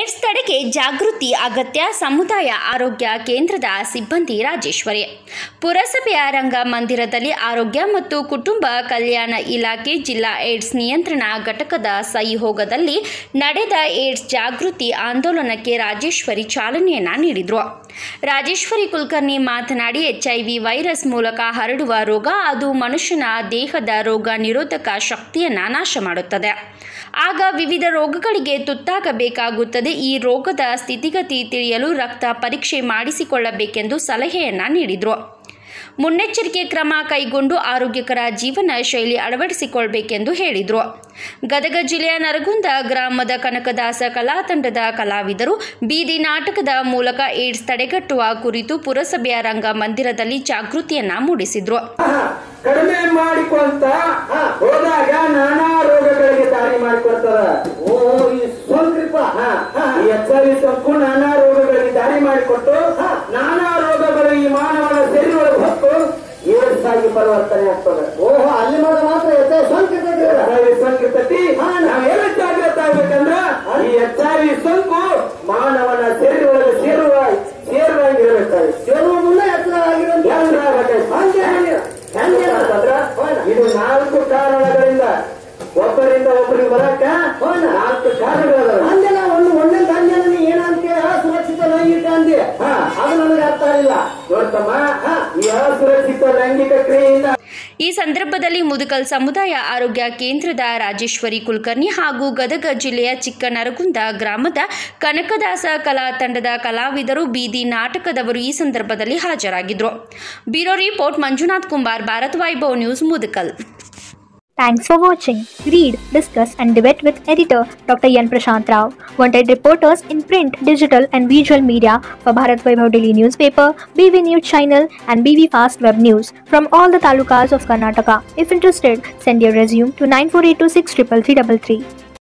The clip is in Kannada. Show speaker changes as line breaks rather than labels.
ಏಡ್ಸ್ ತಡೆಗೆ ಜಾಗೃತಿ ಅಗತ್ಯ ಸಮುದಾಯ ಆರೋಗ್ಯ ಕೇಂದ್ರದ ಸಿಬ್ಬಂದಿ ರಾಜೇಶ್ವರಿ ಪುರಸಭೆಯ ರಂಗಮಂದಿರದಲ್ಲಿ ಆರೋಗ್ಯ ಮತ್ತು ಕುಟುಂಬ ಕಲ್ಯಾಣ ಇಲಾಖೆ ಜಿಲ್ಲಾ ಏಡ್ಸ್ ನಿಯಂತ್ರಣ ಘಟಕದ ಸಹಯೋಗದಲ್ಲಿ ನಡೆದ ಏಡ್ಸ್ ಜಾಗೃತಿ ಆಂದೋಲನಕ್ಕೆ ರಾಜೇಶ್ವರಿ ಚಾಲನೆಯನ್ನ ನೀಡಿದರು ರಾಜೇಶ್ವರಿ ಕುಲಕರ್ಣಿ ಮಾತನಾಡಿ ಎಚ್ಐವಿ ವೈರಸ್ ಮೂಲಕ ಹರಡುವ ರೋಗ ಅದು ಮನುಷ್ಯನ ದೇಹದ ರೋಗ ನಿರೋಧಕ ಶಕ್ತಿಯನ್ನು ನಾಶ ಮಾಡುತ್ತದೆ ಆಗ ವಿವಿಧ ರೋಗಗಳಿಗೆ ತುತ್ತಾಗಬೇಕಾಗುತ್ತದೆ ಈ ರೋಗದ ಸ್ಥಿತಿಗತಿ ತಿಳಿಯಲು ರಕ್ತ ಪರೀಕ್ಷೆ ಮಾಡಿಸಿಕೊಳ್ಳಬೇಕೆಂದು ಸಲಹೆಯನ್ನ ನೀಡಿದರು ಮುನ್ನೆಚ್ಚರಿಕೆ ಕ್ರಮ ಕೈಗೊಂಡು ಆರೋಗ್ಯಕರ ಜೀವನ ಶೈಲಿ ಅಳವಡಿಸಿಕೊಳ್ಬೇಕೆಂದು ಹೇಳಿದರು ಗದಗ ಜಿಲ್ಲೆಯ ನರಗುಂದ ಗ್ರಾಮದ ಕನಕದಾಸ ಕಲಾ ತಂಡದ ಕಲಾವಿದರು ಬೀದಿ ನಾಟಕದ ಮೂಲಕ ಏಡ್ಸ್ ತಡೆಗಟ್ಟುವ ಕುರಿತು ಪುರಸಭೆಯ ರಂಗಮಂದಿರದಲ್ಲಿ ಜಾಗೃತಿಯನ್ನ ಮೂಡಿಸಿದ್ರು
ಕಡಿಮೆ ಮಾಡಿಕೊಂತ ಹೋದಾಗ ನಾನಾ ರೋಗಗಳಿಗೆ ದಾರಿ ಮಾಡಿಕೊಡ್ತಾರ ಓ ಈ ಸೋಂಕ್ರಿಪ ಈ ಎಚ್ಚರಿ ಸೋಂಕು ನಾನಾ ರೋಗಗಳಿಗೆ ದಾರಿ ಮಾಡಿಕೊಟ್ಟು ನಾನಾ ರೋಗಗಳು ಈ ಮಾನವನ ಶರೀರೊಳಗೆ ಹೊತ್ತು ಏಡ್ಸ್ ಆಗಿ ಪರಿವರ್ತನೆ ಆಗ್ತದೆ ಓಹೋ ಅಲ್ಲಿ ಮಾತ್ರ ಎಚ್ ಐ ಸೋಂಕಿರ್ತತಿ ನಾವೆಲ್ಲ ಜಾಗೃತ ಆಗ್ಬೇಕಂದ್ರ ಈ ಎಚ್ ಐ ವಿ ಸೋಂಕು ಮಾನವನ ಶರೀರೊಳಗೆ ಸೇರುವ ಸೇರುವಂಗಿರಬೇಕಾಗಿ ಸೇರುವ ಮುನ್ನ ಎಚ್ಚರ ಇದು ನಾಲ್ಕು ಕಾರಣಗಳಿಂದ ಒಬ್ಬರಿಂದ ಒಬ್ಬರಿಗೆ ಬರಕ ನಾಲ್ಕು ಕಾರಣಗಳು
ಅಂದೆಲ್ಲ ಒಂದು ಒಂದೇ ಧಾನ್ಯ ಏನಂತ ಅಸುರಕ್ಷಿತ ಲೈಂಗಿಕ ಅಂದೆ ಅದು ನನಗೆ ಅರ್ಥ ಆಗಿಲ್ಲ
ನೋಡ್ತಮ್ಮ ಈ ಅಸುರಕ್ಷಿತ ಲೈಂಗಿಕ ಕ್ರಿಯೆಯಿಂದ
ಈ ಸಂದರ್ಭದಲ್ಲಿ ಮುದುಕಲ್ ಸಮುದಾಯ ಆರೋಗ್ಯ ಕೇಂದ್ರದ ರಾಜೇಶ್ವರಿ ಕುಲಕರ್ಣಿ ಹಾಗೂ ಗದಗ ಜಿಲ್ಲೆಯ ಚಿಕ್ಕನರಗುಂದ ಗ್ರಾಮದ ಕನಕದಾಸ ಕಲಾ ತಂಡದ ಕಲಾವಿದರು ಬೀದಿ ನಾಟಕದವರು ಈ ಸಂದರ್ಭದಲ್ಲಿ ಹಾಜರಾಗಿದ್ದರು bureau report Manjunath Kumbar Bharat Vaibhav news Mudukal
Thanks for watching. Read, discuss, and debate with editor Dr. Yan Prashant Rao. Wanted reporters in print, digital, and visual media for Bharat Vaibhav Daily newspaper, BV News channel, and BV Fast Web News from all the talukas of Karnataka. If interested, send your resume to 9482633333.